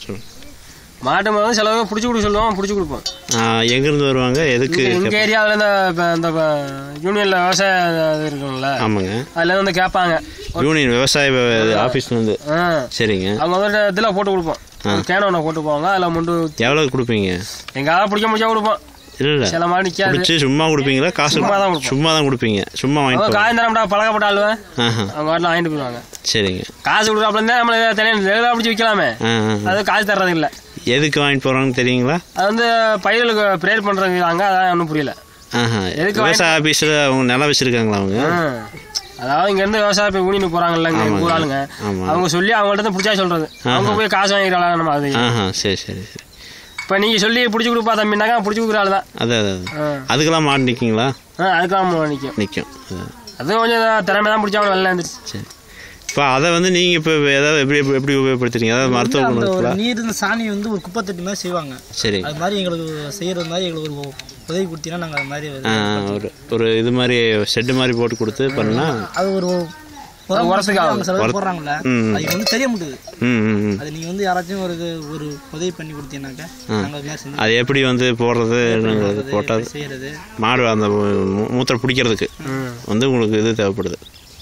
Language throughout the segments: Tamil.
சொல்லுங்க மாட்டு வந்து சில பேர் பிடிச்சி கொடுக்க சொல்லுவோம் பிடிச்சி கொடுப்போம் ஆ, எங்கேருந்து வருவாங்க எதுக்கு எங்கள் ஏரியாவில் இந்த இப்போ இந்த யூனியனில் விவசாய இது இருக்குங்கள ஆமாங்க அதில் வந்து கேட்பாங்க யூனியன் விவசாய ஆஃபீஸ்லேருந்து ஆ சரிங்க அவங்க வந்து இதில் போட்டு கொடுப்போம் கேன ஒன்று போட்டு போவாங்க அதில் முண்டு எவ்வளோ கொடுப்பீங்க எங்களால் பிடிக்க முடிச்சா கொடுப்போம் இல்லை இல்லை சில மாடு நிற்காது பிடிச்சி சும்மா கொடுப்பீங்களா காசு சும்மா தான் கொடுப்போம். சும்மா தான் கொடுப்பீங்க சும்மா அவங்க வாங்கிட்டு காயம் தரம்டா பழக்கப்பட்ட ஆளுவேன் ஆஹா அவங்க வாட்டில் வாங்கிட்டு போயிடுவாங்க சரிங்க காசு கொடுக்குறாப்புல இருந்தால் நம்மளை தனியாக ரெகுலராக பிடிச்சி விற்கலாமே ஆ ஆ. அது காசு தர்றது இல்லை எதுக்கு வாங்கிட்டு போகிறாங்கன்னு தெரியுங்களா அது வந்து பயிர்களுக்கு ப்ரேயர் பண்ணுறாங்க அதான் ஒன்றும் புரியல ஆஹா எதுக்கு விவசாய ஆஃபீஸில் அவங்க நிலம் வச்சுருக்காங்களா அவங்க ஆ. அதாவது இங்கேருந்து விவசாய போய் ஊனின்னு போகிறாங்கல்ல இங்கே ஆமாங்க. ஊர் ஆளுங்க ஆமாம் அவங்க சொல்லி அவங்கள்ட்ட தான் பிடிச்சா சொல்கிறது அவங்க போய் காசு வாங்கிக்கிறாங்க நம்ம அது ஆஹா சரி சரி சரி இப்போ நீங்கள் சொல்லி பிடிச்சி கொடுப்பா தம்பினாக்கா பிடிச்சி கொடுக்குற ஆள் தான் அதான் அதான் அதான். ஆ. அதுக்கெல்லாம் மாடு நிற்கிங்களா ஆ அதுக்காக நிற்கும் நிற்கும் அதான் அது கொஞ்சம் திறமை தான் பிடிச்சா நல்லா இருந்துச்சு சரி இப்போ அதை வந்து நீங்கள் இப்போ ஏதாவது எப்படி எப்படி எப்படி உபயோகப்படுத்துறீங்க அதாவது மருத்துவ அந்த குணம் ஒரு இருக்குல்ல நீர் இந்த சாணி வந்து ஒரு குப்பை தட்டி மாதிரி செய்வாங்க சரி அது மாதிரி எங்களுக்கு செய்யறது மாதிரி எங்களுக்கு ஒரு உதவி கொடுத்தீங்கன்னா நாங்கள் அது மாதிரி ஒரு- ஆ, ஒரு ஒரு இது மாதிரி ஷெட்டு மாதிரி போட்டு கொடுத்து பண்ணா அது ஒரு உரம் உரத்துக்கு ஆகும். அவங்க சில பேர் போடுறாங்கல்ல ம். அது வந்து தெரிய மாட்டுது ம் ம் ம் அது நீங்கள் வந்து யாராச்சும் ஒரு இது ஒரு உதவி பண்ணி கொடுத்தீங்கன்னாக்கா நாங்கள் அது மாதிரி செஞ்சு அது எப்படி வந்து போடுறது என்னங்கிறது போட்டால் செய்யறது மாடு அந்த மூ- மூத்திரம் பிடிக்கிறதுக்கு வந்து உங்களுக்கு இது தேவைப்படுது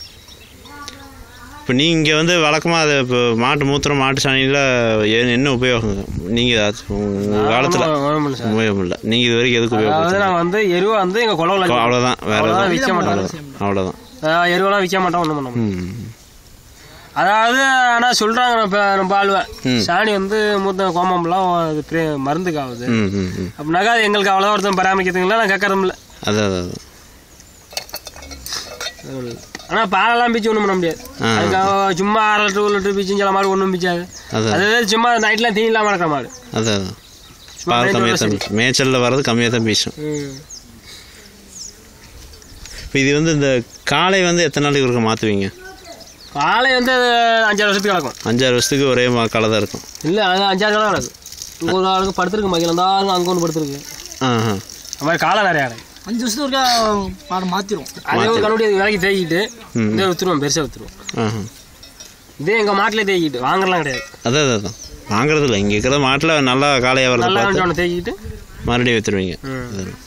இப்போ நீங்கள் வந்து வழக்கமாக அது இப்போ மாட்டு மூத்திரம் மாட்டு சாணியில் என்ன உபயோகம் நீங்கள் உங்கள் காலத்தில் ஒன்றும் சார் உபயோகம் இல்லை நீங்கள் இது வரைக்கும் எதுக்கு அதாவது உபயோகம் நாங்கள் வந்து எருவை வந்து எங்கள் குளவில் அவ்வளோதான் வேற அவ்வளோதான் எதுவும் விற்க மாட்டோம் அவ்வளோதான் எருவெல்லாம் விற்க மாட்டோம் ஒன்றும் பண்ண மாட்டோம் ம் அதாவது ஆனால் சொல்கிறாங்க நம்ம நம்ம ஆளுவேன் சாணி வந்து மூத்த கோமம்லாம் அது பிரே- மருந்துக்கு ஆகுது ம் ம் ம் அப்படின்னாக்கா அது எங்களுக்கு அவ்வளோதான் ஒருத்தன் பராமரிக்கிறதுங்களா நான் கேட்கறதில்ல அதான் அதான் அதான். ஆனால் பாலெல்லாம் பீச்சு ஒன்றும் பண்ண முடியாது அதுக்காக சும்மா அரை லிட்டர் ஒரு லிட்டர் பீச்சும் சில மாடு ஒன்றும் பீச்சாது அதான் அது சும்மா நைட்லாம் தீனி இல்லாமல் இருக்கிற மாடு அதான் அதான் பால் கம்மியாக தான் பீசும். மேய்ச்சலில் வர்றது கம்மியாக தான் பீசும் ம். இப்போ இது வந்து இந்த காலை வந்து எத்தனை நாளைக்கு ஒருக்க மாற்றுவீங்க காலை வந்து அஞ்சாறு வருஷத்துக்கு கிடக்கும் அஞ்சாறு வருஷத்துக்கு ஒரே மா காலை தான் இருக்கும் இல்லை அது அஞ்சாறு காலம் கிடக்கும் இங்கே ஒரு ஆளுக்கு படுத்துருக்கு மகிழ் அந்த ஆளுங்க அங்கே ஒன்று படுத்துருக்கு ஆஹா அந்த மாதிரி காலம் நிறையா கிடக்கு அஞ்சு வருஷத்துக்கு ஒருக்கா மாடு மாற்றிடும் அதே ஒரு கண்ணுடைய விலைக்கு தேய்க்கிட்டு இதே விற்றுருவோம் பெருசாக விற்றுருவோம் ஆஹா இதே எங்கள் மாட்டிலே தேய்க்கிட்டு வாங்குறலாம் கிடையாது அதான் அதான் அதான் வாங்குறது இல்லை இங்கே இருக்கிற மாட்டில் நல்லா காலையாக வரதை நல்லா பார்த்து கொஞ்சம் தேய்க்கிட்டு மறுபடியும் விற்றுருவீங்க ம். அதான்.